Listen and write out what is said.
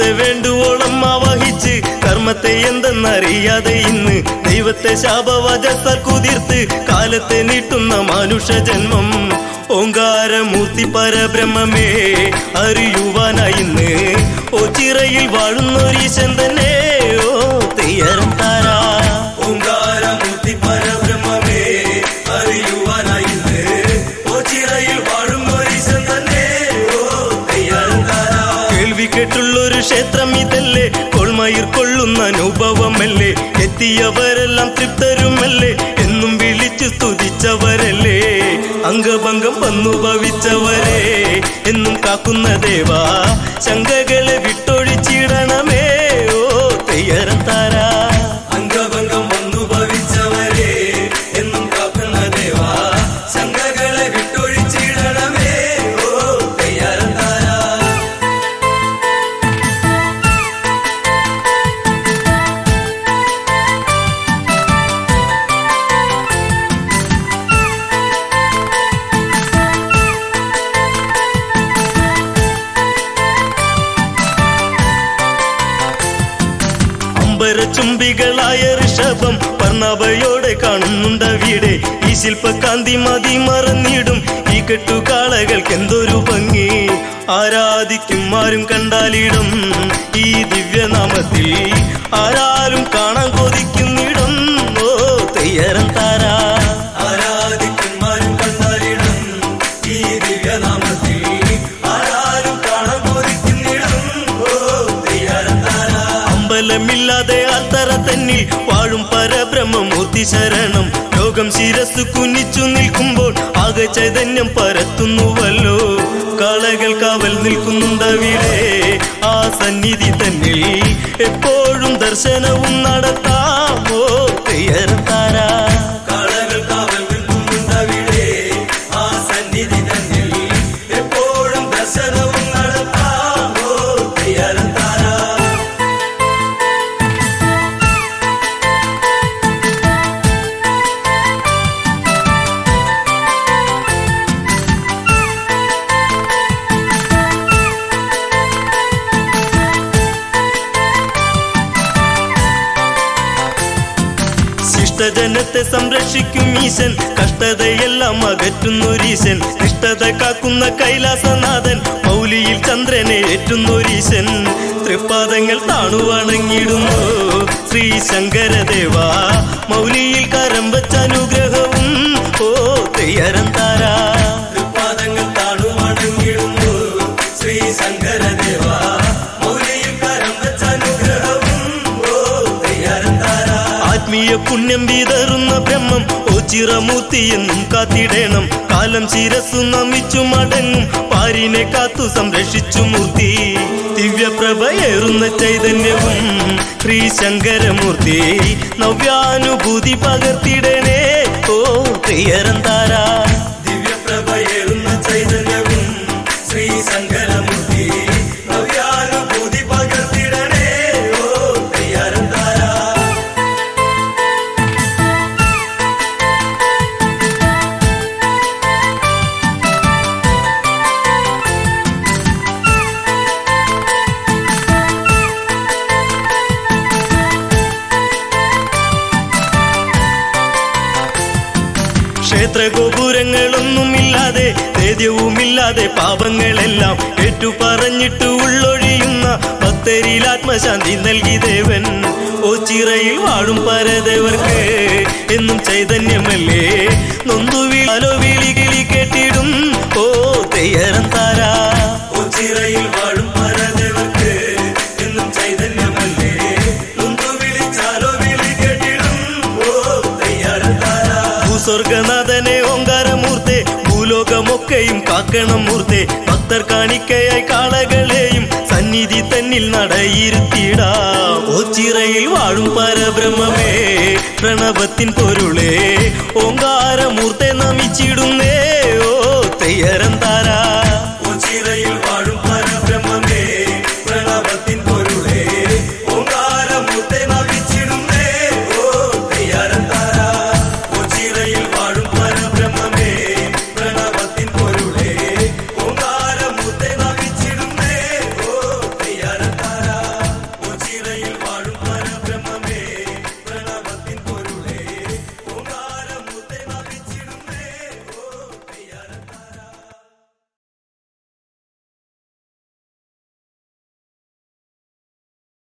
ദൈവത്തെ വേണ്ടുവോളം ആവഹിച്ച് കർമ്മത്തെ എന്തെന്നറിയാതെ ഇന്ന് ദൈവത്തെ ശാപവചത്താൽ കുതിർത്ത് കാലത്തെ നീട്ടുന്ന മാനുഷ ജന്മം ഓങ്കാരമൂർത്തി പരബ്രഹ്മമേ അറിയുവാനായി ഇന്ന് ഓ ചിറയിൽ വാഴുന്നൊരീശൻ തന്നെ ഓ തെയ്യരം താരാ ഓങ്കാരമൂർത്തി പരബ്രഹ്മമേ അറിയുവാനായി ഇന്ന് ഓ ചിറയിൽ വാഴുന്നൊരീശൻ തന്നെ ഓ തെയ്യരം താരാ കേൾവി കേട്ടുള്ളൊരു ക്ഷേത്രം ഇതല്ലേ കൊൾമയിർ കൊള്ളുന്ന അനുഭവമല്ലേ എത്തിയവരെല്ലാം തൃപ്തരുമല്ലേ എന്നും വിളിച്ചു സ്തുതിച്ചവരല്ലേ അംഗഭംഗം വന്നു ഭവിച്ചവരെ എന്നും കാക്കുന്ന ദേവാ ശങ്കകളെ വിട്ടൊഴിച്ചിടണമേ ഓ തെയ്യരം താരാ അംഗഭംഗം വന്നു ഭവിച്ചവരെ എന്നും കാക്കുന്ന ദേവാ ശങ്കകളെ വിട്ടൊഴിച്ചിടണമേ ഓ തെയ്യരം താരാ അമ്പരചുംബികളായ ഋഷഭം പർണവയോടെ കാണുന്നുണ്ടവിടെ ഈ ശില്പകാന്തി മതി മറന്നിടും ഈ കെട്ടുകാളകൾക്ക് എന്തൊരു ഭംഗി ആരാധിക്കും ആരും കണ്ടാലിടും ഈ ദിവ്യനാമത്തിൽ ആരാരും കാണാൻ കൊതിക്കുന്നിടും ഓ തെയ്യരം താരാ ആരാധിക്കും ആരും കണ്ടാലിടും ഈ ദിവ്യനാമത്തിൽ ആരാരും കാണാൻ കൊതിക്കുന്നിടും ഓ തെയ്യരം താരാ അമ്പലമില്ലാതെ ആൽത്തറ തന്നിൽ വാഴും പരബ്രഹ്മമൂർത്തി ശരണം ലോകം ശിരസ് കുനിച്ചു നിൽക്കുമ്പോൾ ആകെ ചൈതന്യം പരത്തുന്നുവല്ലോ കാളകൾ കാവൽ നിൽക്കുന്നുണ്ടവിടെ ആ സന്നിധി തന്നിൽ എപ്പോഴും ദർശനവും നടത്താമോ തെയ്യറത്താരാ കാളകൾ കാവൽ നിൽക്കുന്നുണ്ടവിടെ ആ സന്നിധി തന്നിൽ എപ്പോഴും ദർശനവും നടത്താമോ തെയ്യറത്താരാ ശിഷ്ടജനത്തെ സംരക്ഷിക്കും ഈശൻ കഷ്ടതയെല്ലാം അകറ്റുന്നൊരീശൻ ഇഷ്ടത കാക്കുന്ന കൈലാസനാഥൻ മൗലിയിൽ ചന്ദ്രനെ ഏറ്റുന്നൊരീശൻ തൃപ്പാദങ്ങൾ താണുവണങ്ങിടുന്നു ശ്രീ ശങ്കരദേവ മൗലിയിൽ കരം വച്ച അനുഗ്രഹവും ഓ തെയ്യരം താരാ തൃപ്പാദങ്ങൾ താണുവണങ്ങിടുന്നു ശ്രീ ശങ്കരദേവ മൗലിയിൽ കരം വച്ച അനുഗ്രഹവും ഓ തെയ്യരം താരാ ആത്മീയ പുണ്യം വിതറുന്ന ബ്രഹ്മം ഓ ചിറമൂർത്തി എന്നും കാത്തിടേണം കാലം ശിരസ്സു നമിച്ചു മടങ്ങും പാരിനെ കാത്തു സംരക്ഷിച്ചു മൂർത്തി ദിവ്യപ്രഭയേറുന്ന ചൈതന്യവും ശ്രീ ശങ്കരമൂർത്തി നവ്യാനുഭൂതി പകർത്തിടണേ ഓ തെയ്യരം താരാ ദിവ്യപ്രഭയേറുന്ന ചൈതന്യവും ശ്രീ ശങ്കരമൂർത്തി നവ്യാനുഭൂതി പകർത്തിടണേ ഓ തെയ്യരം താരാ ക്ഷേത്ര ഗോപുരങ്ങളൊന്നുമില്ലാതെ തേദ്യവുമില്ലാതെ പാപങ്ങളെല്ലാം ഏറ്റു പറഞ്ഞിട്ട് ഉള്ളൊഴിയുന്ന ഭക്തരിൽ ആത്മശാന്തി നൽകി ദേവൻ ഓ ചിറയിൽ വാഴും പരദേവർക്ക് എന്നും ചൈതന്യമല്ലേ നൊന്തുവിളോ വിളി കിളി കേട്ടിടും ഓ തെയ്യരം താരാ ഓ ചിറയിൽ വാഴും പരദേവർക്ക് എന്നും ചൈതന്യമല്ലേ നൊന്തു വിളിച്ചാലോ വിളി കേട്ടിടും ഓ തെയ്യരം താരാ ഭൂസ്വർഗനാഥനെ ഓങ്കാരമൂർത്തെ ഭൂലോകമൊക്കെയും കാക്കണം മൂർത്തെ ഭക്തർ കാണിക്കയായി കാളകളെയും സന്നിധി തന്നിൽ നടയിരുത്തിടാ ഓച്ചിറയിൽ വാഴും പരബ്രഹ്മമേ പ്രണവത്തിൻ പൊരുളേ